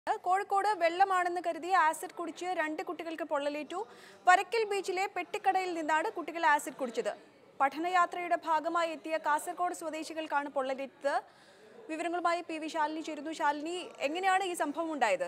കോഴിക്കോട് വെള്ളമാണെന്ന് കരുതി ആസിഡ് കുടിച്ച് രണ്ട് കുട്ടികൾക്ക് പൊള്ളലേറ്റു വരക്കൽ ബീച്ചിലെ പെട്ടിക്കടയിൽ നിന്നാണ് കുട്ടികൾ ആസിഡ് കുടിച്ചത് പഠനയാത്രയുടെ ഭാഗമായി എത്തിയ കാസർഗോഡ് സ്വദേശികൾക്കാണ് പൊള്ളലേറ്റത് വിവരങ്ങളുമായി പി വി ശാലിനി ചേരുന്നു ശാലിനി എങ്ങനെയാണ് ഈ സംഭവം ഉണ്ടായത്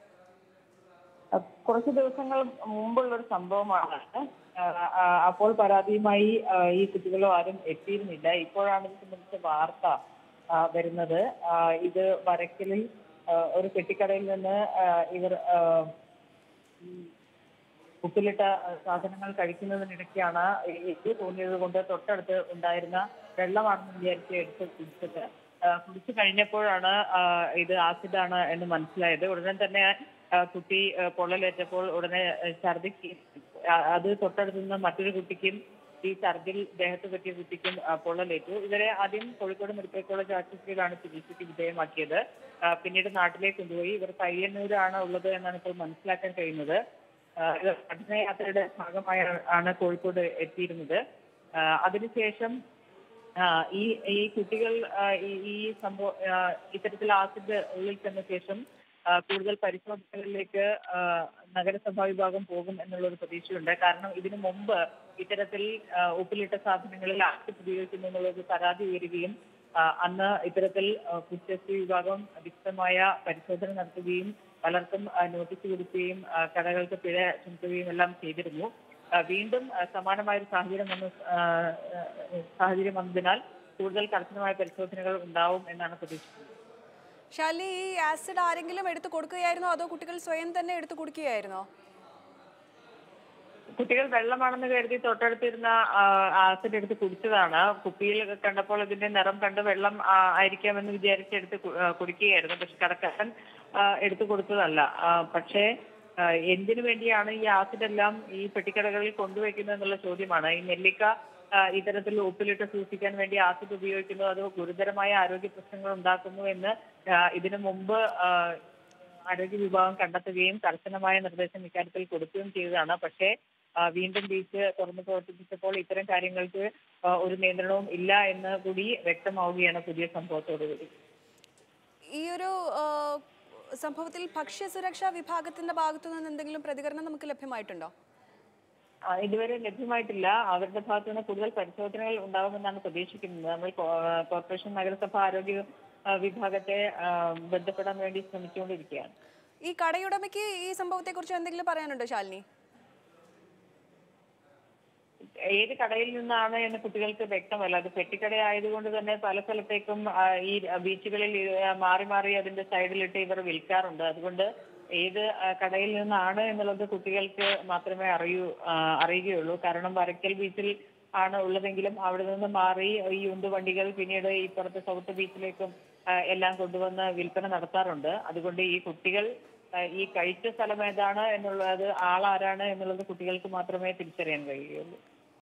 അഹ് കുറച്ച് ദിവസങ്ങൾ മുമ്പുള്ള ഒരു സംഭവമാണ് ആഹ് ആഹ് അപ്പോൾ പരാതിയുമായി ആഹ് ഈ കുട്ടികളോ ആരും എത്തിയിരുന്നില്ല ഇപ്പോഴാണ് ഇത് സംബന്ധിച്ച വാർത്ത ആഹ് വരുന്നത് ആഹ് ഇത് വരക്കലിൽ ആഹ് ഒരു പെട്ടിക്കടയിൽ നിന്ന് ആഹ് ഇവർ ആഹ് ഈ ഉപ്പിലിട്ട സാധനങ്ങൾ കഴിക്കുന്നതിനിടയ്ക്കാണ് ഇത് തോന്നിയത് കൊണ്ട് തൊട്ടടുത്ത് ഉണ്ടായിരുന്ന വെള്ളമാണെന്ന് വിചാരിച്ച് എടുത്ത് കുടിച്ചത് ആഹ് കുടിച്ചു കഴിഞ്ഞപ്പോഴാണ് ആഹ് ഇത് ആസിഡാണ് എന്ന് മനസ്സിലായത് ഉടനെ തന്നെ ആഹ് കുട്ടി ആഹ് പൊള്ളലേറ്റപ്പോൾ ഉടനെ ആഹ് ഛർദിക്ക് ആഹ് അത് തൊട്ടടുത്ത് നിന്ന് മറ്റൊരു കുട്ടിക്കും ഈ ഛർദിൽ ദേഹത്ത് പറ്റിയ കുട്ടിക്കും ആഹ് പൊള്ളലേറ്റു ഇവരെ ആദ്യം കോഴിക്കോട് മെഡിക്കൽ കോളേജ് ആശുപത്രിയിലാണ് ചികിത്സയ്ക്ക് വിധേയമാക്കിയത് ആഹ് പിന്നീട് നാട്ടിലേക്ക് കൊണ്ടുപോയി ഇവർ പയ്യന്നൂരാണ് ഉള്ളത് എന്നാണ് ഇപ്പോൾ മനസ്സിലാക്കാൻ കഴിയുന്നത് ആഹ് ഇത് പഠനയാത്രയുടെ ഭാഗമായി ആണ് കോഴിക്കോട് എത്തിയിരുന്നത് ആഹ് അതിനുശേഷം ആഹ് ഈ ഈ കുട്ടികൾ ആഹ് ഈ ഈ സംഭവം ആഹ് ഇത്തരത്തിൽ ആസിഡ് ഉള്ളിൽ ചെന്ന ശേഷം ആഹ് കൂടുതൽ പരിശോധനകളിലേക്ക് ആഹ് നഗരസഭാ വിഭാഗം പോകും എന്നുള്ള ഒരു പ്രതീക്ഷയുണ്ട് കാരണം ഇതിനു മുമ്പ് ഇത്തരത്തിൽ ആഹ് ഉപ്പിലിട്ട സാധനങ്ങളിൽ ആസിഡ് ഉപയോഗിക്കുന്നു എന്നുള്ളത് പരാതി ഉയരുകയും ആഹ് അന്ന് ഇത്തരത്തിൽ ആഹ് ഫുഡ് ടെസ്റ്റ് വിഭാഗം വിശദമായ പരിശോധന നടത്തുകയും പലർക്കും ആഹ് നോട്ടീസ് കൊടുക്കുകയും ആഹ് കടകൾക്ക് പിഴ ചുമത്തുകയും എല്ലാം ചെയ്തിരുന്നു ആഹ് വീണ്ടും ആഹ് സമാനമായ ഒരു സാഹചര്യം വന്ന ആഹ് ആഹ് സാഹചര്യം വന്നതിനാൽ കൂടുതൽ കർശനമായ പരിശോധനകൾ ഉണ്ടാവും എന്നാണ് പ്രതീക്ഷിക്കുന്നത് ശാലിനി ഈ ആസിഡ് ആരെങ്കിലും എടുത്തു കൊടുക്കുകയായിരുന്നോ അതോ കുട്ടികൾ സ്വയം തന്നെ എടുത്തു കുടിക്കുകയായിരുന്നോ കുട്ടികൾ വെള്ളമാണെന്ന് കരുതി തൊട്ടടുത്തിരുന്ന ആ, ആസിഡ് എടുത്ത് കുടിച്ചതാണ് കുപ്പിയിൽ കണ്ടപ്പോൾ ഇതിന്റെ നിറം കണ്ട് വെള്ളം ആ, ആയിരിക്കാമെന്ന് വിചാരിച്ച് എടുത്ത് കു- ആ, കുടിക്കുകയായിരുന്നു പക്ഷെ കടക്കാരൻ ആ, എടുത്തു കൊടുത്തതല്ല ആ, പക്ഷേ ആ, എന്തിനു വേണ്ടിയാണ് ഈ ആസിഡ് എല്ലാം ഈ പെട്ടിക്കടകളിൽ കൊണ്ടുവയ്ക്കുന്നത് എന്നുള്ള ചോദ്യമാണ് ഈ നെല്ലിക്ക ആ, ഇത്തരത്തിൽ ഉപ്പിലിട്ട് സൂക്ഷിക്കാൻ വേണ്ടി ആസിഡ് ഉപയോഗിക്കുന്നു അത് ഗുരുതരമായ ആരോഗ്യ പ്രശ്നങ്ങൾ ഉണ്ടാക്കുന്നു എന്ന് ആ, ഇതിനു മുമ്പ് ആ, ആരോഗ്യ വിഭാഗം കണ്ടെത്തുകയും കർശനമായ നിർദ്ദേശം ഇക്കാര്യത്തിൽ കൊടുക്കുകയും ചെയ്തതാണ് പക്ഷേ ആ, വീണ്ടും ബീച്ച് തുറന്നു പ്രവർത്തിപ്പിച്ചപ്പോൾ ഇത്തരം കാര്യങ്ങൾക്ക് ആ, ഒരു നിയന്ത്രണവും ഇല്ല എന്ന് കൂടി വ്യക്തമാവുകയാണ് പുതിയ സംഭവത്തോടുകൂടി ഈ ഒരു ആ, സംഭവത്തിൽ ഭക്ഷ്യസുരക്ഷാ വിഭാഗത്തിന്റെ ഭാഗത്തു നിന്ന് എന്തെങ്കിലും പ്രതികരണം നമുക്ക് ലഭ്യമായിട്ടുണ്ടോ ആ, ഇതുവരെ ലഭ്യമായിട്ടില്ല അവരുടെ ഭാഗത്തു നിന്ന് കൂടുതൽ പരിശോധനകൾ ഉണ്ടാകുമെന്നാണ് പ്രതീക്ഷിക്കുന്നത് നമ്മൾ കോ- ആ, കോർപ്പറേഷൻ നഗരസഭ ആരോഗ്യ ആ, വിഭാഗത്തെ ആ, ബന്ധപ്പെടാൻ വേണ്ടി ശ്രമിച്ചുകൊണ്ടിരിക്കുകയാണ് ഈ കടയുടമയ്ക്ക് ഈ സംഭവത്തെക്കുറിച്ച് എന്തെങ്കിലും പറയാനുണ്ടോ ശാലിനി ഏത് കടയിൽ നിന്നാണ് എന്ന് കുട്ടികൾക്ക് വ്യക്തമല്ല അത് പെട്ടിക്കട ആയതുകൊണ്ട് തന്നെ പല സ്ഥലത്തേക്കും ആ, ഈ ബീച്ചുകളിൽ ഈ, ആ, മാറി മാറി അതിന്റെ സൈഡിലിട്ട് ഇവർ വിൽക്കാറുണ്ട് അതുകൊണ്ട് ഏത് ആ, കടയിൽ നിന്നാണ് എന്നുള്ളത് കുട്ടികൾക്ക് മാത്രമേ അറിയൂ ആ, അറിയുകയുള്ളൂ കാരണം വരക്കൽ ബീച്ചിൽ ആണ് ഉള്ളതെങ്കിലും അവിടെ നിന്ന് മാറി ഈ ഉന്തുവണ്ടികൾ പിന്നീട് ഈ പുറത്ത് സൗത്ത് ബീച്ചിലേക്കും ആ, എല്ലാം കൊണ്ടുവന്ന് വിൽപ്പന നടത്താറുണ്ട് അതുകൊണ്ട് ഈ കുട്ടികൾ ആ, ഈ കഴിച്ച സ്ഥലം ഏതാണ് എന്നുള്ളത് ആളാരാണ് എന്നുള്ളത് കുട്ടികൾക്ക് മാത്രമേ തിരിച്ചറിയാൻ കഴിയുകയുള്ളൂ